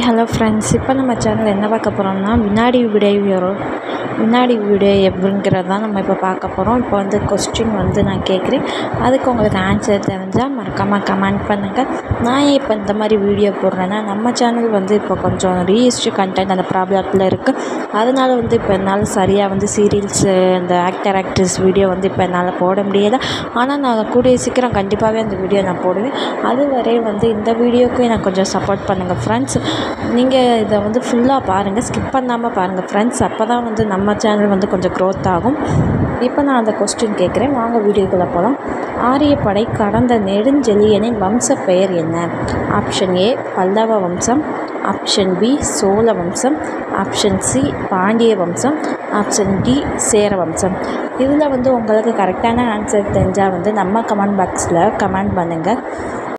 hello friends இப்போ நம்ம சேனலில் என்ன பார்க்க போகிறோம்னா வினாடி விடை வரும் வினாடி விடை எப்படிங்கிறது தான் நம்ம இப்போ பார்க்க போகிறோம் இப்போ வந்து கொஸ்டின் வந்து நான் கேட்குறேன் அதுக்கு உங்களுக்கு ஆன்சர் தெரிஞ்சால் மறக்காமல் கமெண்ட் பண்ணுங்கள் நான் ஏன் இப்போ இந்த மாதிரி வீடியோ போடுறேன்னா நம்ம சேனல் வந்து இப்போ கொஞ்சம் ரீயூஸ்டு கண்டென்ட் அந்த ப்ராப்ளத்தில் இருக்குது அதனால வந்து இப்போ என்னால் சரியாக வந்து சீரியல்ஸு இந்த ஆக்டர் ஆக்ட்ரஸ் வீடியோ வந்து இப்போ என்னால் போட முடியலை ஆனால் நான் கூடிய சீக்கிரம் கண்டிப்பாகவே அந்த வீடியோ நான் போடுவேன் அதுவரை வந்து இந்த வீடியோக்கு எனக்கு கொஞ்சம் சப்போர்ட் பண்ணுங்கள் ஃப்ரெண்ட்ஸ் நீங்கள் இதை வந்து ஃபுல்லாக பாருங்கள் ஸ்கிப் பண்ணாமல் பாருங்கள் ஃப்ரெண்ட்ஸ் அப்போ தான் வந்து நம்ம சேனல் வந்து கொஞ்சம் க்ரோத் ஆகும் இப்போ நான் அந்த கொஸ்டின் கேட்குறேன் வாங்க வீடியோக்குள்ளே போகலாம் ஆரியப்படை கடந்த நெடுஞ்செழியனின் வம்ச பெயர் என்ன ஆப்ஷன் ஏ பல்லவ வம்சம் ஆப்ஷன் பி சோழ வம்சம் ஆப்ஷன் சி பாண்டிய வம்சம் ஆப்ஷன் டி சேர வம்சம் இதில் வந்து உங்களுக்கு கரெக்டான ஆன்சர் தெரிஞ்சால் வந்து நம்ம கமெண்ட் பாக்ஸில் கமெண்ட் பண்ணுங்கள்